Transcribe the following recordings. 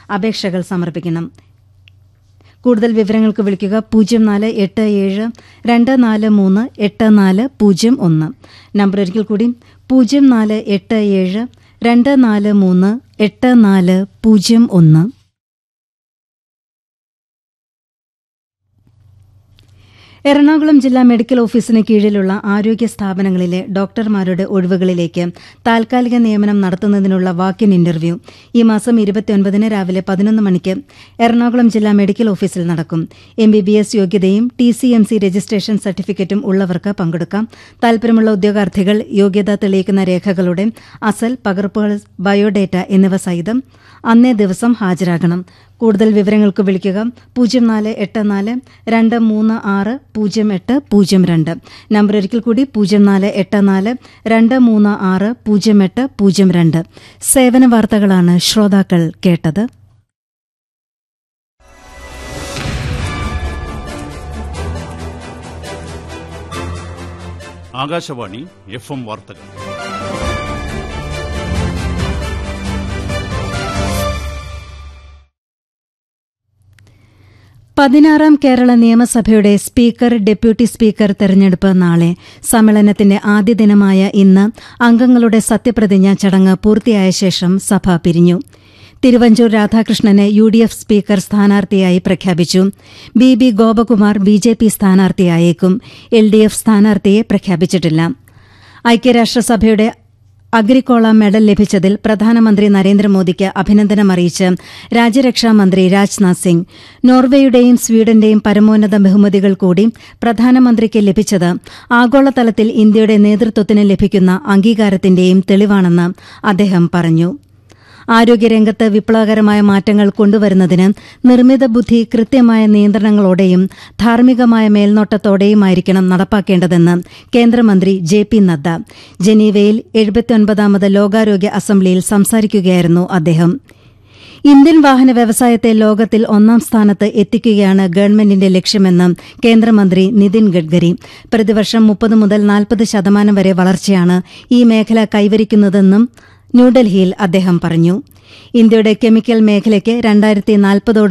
അപേക്ഷകൾ സമർപ്പിക്കണം കൂടുതൽ വിവരങ്ങൾക്ക് വിളിക്കുക പൂജ്യം നാല് എട്ട് ഏഴ് രണ്ട് നാല് മൂന്ന് എട്ട് നാല് പൂജ്യം ഒന്ന് നമ്പർ ഒരിക്കൽ കൂടി പൂജ്യം നാല് എട്ട് ഏഴ് രണ്ട് നാല് മൂന്ന് എട്ട് നാല് പൂജ്യം ഒന്ന് എറണാകുളം ജില്ലാ മെഡിക്കൽ ഓഫീസിന് കീഴിലുള്ള ആരോഗ്യ സ്ഥാപനങ്ങളിലെ ഡോക്ടർമാരുടെ ഒഴിവുകളിലേക്ക് താൽക്കാലിക നിയമനം നടത്തുന്നതിനുള്ള വാക്കിൻ ഇന്റർവ്യൂ ഈ മാസം ഇരുപത്തിയൊൻപതിന് രാവിലെ പതിനൊന്ന് മണിക്ക് എറണാകുളം ജില്ലാ മെഡിക്കൽ ഓഫീസിൽ നടക്കും എം ബി ബി എസ് യോഗ്യതയും T C M C registration സർട്ടിഫിക്കറ്റും ഉള്ളവർക്ക് പങ്കെടുക്കാം താൽപര്യമുള്ള ഉദ്യോഗാർത്ഥികൾ യോഗ്യത തെളിയിക്കുന്ന രേഖകളുടെ അസൽ പകർപ്പുകൾ ബയോഡേറ്റ എന്നിവ സഹിതം അന്നേ ദിവസം ഹാജരാകണം കൂടുതൽ വിവരങ്ങൾക്ക് വിളിക്കുക പൂജ്യം നാല് എട്ട് നാല് രണ്ട് മൂന്ന് ആറ് പൂജ്യം എട്ട് പൂജ്യം രണ്ട് നമ്പർ ഒരിക്കൽ കൂടി പൂജ്യം നാല് എട്ട് നാല് രണ്ട് മൂന്ന് ആറ് പൂജ്യം എട്ട് പൂജ്യം രണ്ട് സേവന വാർത്തകളാണ് ശ്രോതാക്കൾ കേട്ടത് ആകാശവാണി എഫ് എം വാർത്തകൾ പതിനാറാം കേരള നിയമസഭയുടെ സ്പീക്കർ ഡെപ്യൂട്ടി സ്പീക്കർ തെരഞ്ഞെടുപ്പ് നാളെ സമ്മേളനത്തിന്റെ ആദ്യ ദിനമായ ഇന്ന് അംഗങ്ങളുടെ സത്യപ്രതിജ്ഞാ ചടങ്ങ് പൂർത്തിയായ ശേഷം സഭ പിരിഞ്ഞു തിരുവഞ്ചൂർ രാധാകൃഷ്ണനെ യു ഡി എഫ് സ്പീക്കർ സ്ഥാനാർത്ഥിയായി പ്രഖ്യാപിച്ചു B B Gopakumar B J P സ്ഥാനാർത്ഥിയായേക്കും എൽ ഡി എഫ് സ്ഥാനാർത്ഥിയെ പ്രഖ്യാപിച്ചിട്ടില്ല ഐക്യരാഷ്ട്രസഭയുടെ അഗ്രിക്കോള മെഡൽ ലഭിച്ചതിൽ പ്രധാനമന്ത്രി നരേന്ദ്രമോദിക്ക് അഭിനന്ദനമറിയിച്ച് രാജ്യരക്ഷാമന്ത്രി രാജ്നാഥ് സിംഗ് നോർവേയുടെയും സ്വീഡന്റെയും പരമോന്നത ബഹുമതികൾ കൂടി പ്രധാനമന്ത്രിക്ക് ലഭിച്ചത് ആഗോളതലത്തിൽ ഇന്ത്യയുടെ നേതൃത്വത്തിന് ലഭിക്കുന്ന അംഗീകാരത്തിന്റെയും തെളിവാണെന്ന് അദ്ദേഹം പറഞ്ഞു ആരോഗ്യരംഗത്ത് വിപ്ലവകരമായ മാറ്റങ്ങൾ കൊണ്ടുവരുന്നതിന് നിർമ്മിത ബുദ്ധി കൃത്യമായ നിയന്ത്രണങ്ങളോടെയും ധാർമ്മികമായ മേൽനോട്ടത്തോടെയുമായിരിക്കണം നടപ്പാക്കേണ്ടതെന്ന് കേന്ദ്രമന്ത്രി ജെ പി നദ്ദ ജനീവയിൽ എഴുപത്തിയൊൻപതാമത് ലോകാരോഗ്യ അസംബ്ലിയിൽ സംസാരിക്കുകയായിരുന്നു അദ്ദേഹം ഇന്ത്യൻ വാഹന വ്യവസായത്തെ ലോകത്തിൽ ഒന്നാം സ്ഥാനത്ത് എത്തിക്കുകയാണ് ഗവൺമെന്റിന്റെ ലക്ഷ്യമെന്ന് കേന്ദ്രമന്ത്രി നിതിൻ ഗഡ്കരി പ്രതിവർഷം മുപ്പത് മുതൽ നാൽപ്പത് ശതമാനം വരെ വളർച്ചയാണ് ഈ മേഖല കൈവരിക്കുന്നതെന്നും ന്യൂഡൽഹിയിൽ അദ്ദേഹം പറഞ്ഞു ഇന്ത്യയുടെ കെമിക്കൽ മേഖലയ്ക്ക് രണ്ടായിരത്തി നാൽപ്പതോട്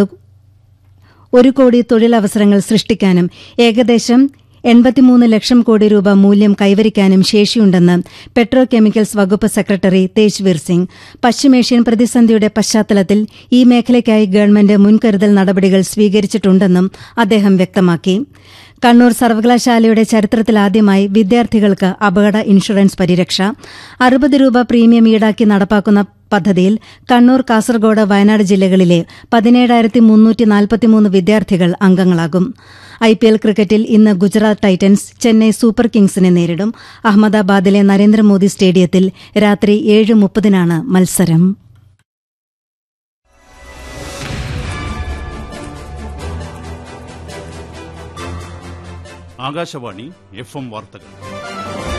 ഒരു കോടി തൊഴിലവസരങ്ങൾ സൃഷ്ടിക്കാനും ഏകദേശം എൺപത്തിമൂന്ന് ലക്ഷം കോടി രൂപ മൂല്യം കൈവരിക്കാനും ശേഷിയുണ്ടെന്ന് പെട്രോ കെമിക്കൽസ് വകുപ്പ് സെക്രട്ടറി തേജ്വീർ സിംഗ് പശ്ചിമേഷ്യൻ പ്രതിസന്ധിയുടെ പശ്ചാത്തലത്തിൽ ഈ മേഖലയ്ക്കായി ഗവൺമെന്റ് മുൻകരുതൽ നടപടികൾ സ്വീകരിച്ചിട്ടുണ്ടെന്നും അദ്ദേഹം വ്യക്തമാക്കി കണ്ണൂർ സർവകലാശാലയുടെ ചരിത്രത്തിലാദ്യമായി വിദ്യാർത്ഥികൾക്ക് അപകട ഇൻഷുറൻസ് പരിരക്ഷ അറുപത് രൂപ പ്രീമിയം ഈടാക്കി നടപ്പാക്കുന്ന പദ്ധതിയിൽ കണ്ണൂർ കാസർഗോഡ് വയനാട് ജില്ലകളിലെ പതിനേഴായിരത്തി മുന്നൂറ്റി നാൽപ്പത്തിമൂന്ന് വിദ്യാർത്ഥികൾ അംഗങ്ങളാകും ഐ പി എൽ ക്രിക്കറ്റിൽ ഇന്ന് ഗുജറാത്ത് ടൈറ്റൻസ് ചെന്നൈ സൂപ്പർ കിങ്സിനെ നേരിടും അഹമ്മദാബാദിലെ നരേന്ദ്രമോദി സ്റ്റേഡിയത്തിൽ രാത്രി ഏഴ് മുപ്പതിനാണ് മത്സരം ആകാശവാണി എഫ് എം വാർത്തകൾ